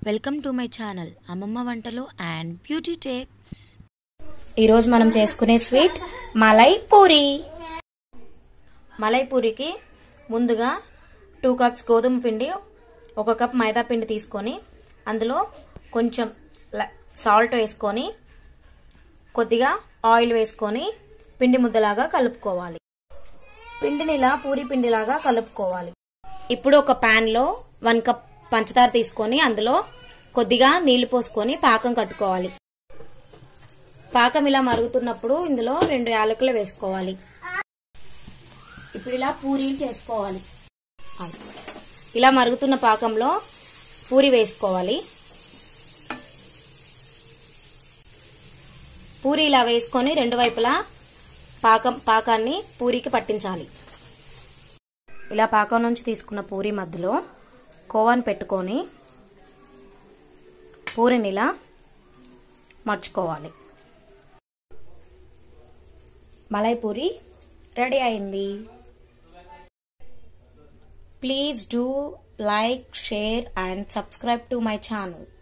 welcome to my channel అమ్మమ్మ వంటలు and beauty tips ఈరోజు మనం చేసుకునే స్వీట్ మలై పూరి మలై పూరికి ముందుగా టూ కప్స్ గోధుమ పిండి ఒక కప్ మైదా పిండి తీసుకొని అందులో కొంచెం సాల్ట్ వేసుకొని కొద్దిగా ఆయిల్ వేసుకొని పిండి ముద్దలాగా కలుపుకోవాలి పిండిని ఇలా పూరి పిండిలాగా కలుపుకోవాలి ఇప్పుడు ఒక పాన్ లో వన్ కప్ పంచదార తీసుకొని అందులో కొద్దిగా నీళ్లు పోసుకొని పాకం కట్టుకోవాలి పాకం ఇలా మరుగుతున్నప్పుడు ఇందులో రెండు యాలకులు వేసుకోవాలి ఇప్పుడు ఇలా పూరీలు చేసుకోవాలి ఇలా మరుగుతున్న పాకంలో పూరి వేసుకోవాలి పూరి ఇలా వేసుకొని రెండు వైపులా పాకం పాకాన్ని పూరికి పట్టించాలి ఇలా పాకం నుంచి తీసుకున్న పూరి మధ్యలో కోవాని పెట్టుకొని పూరిని ఇలా మర్చుకోవాలి మలై పూరి రెడీ అయింది please do like share and subscribe to my channel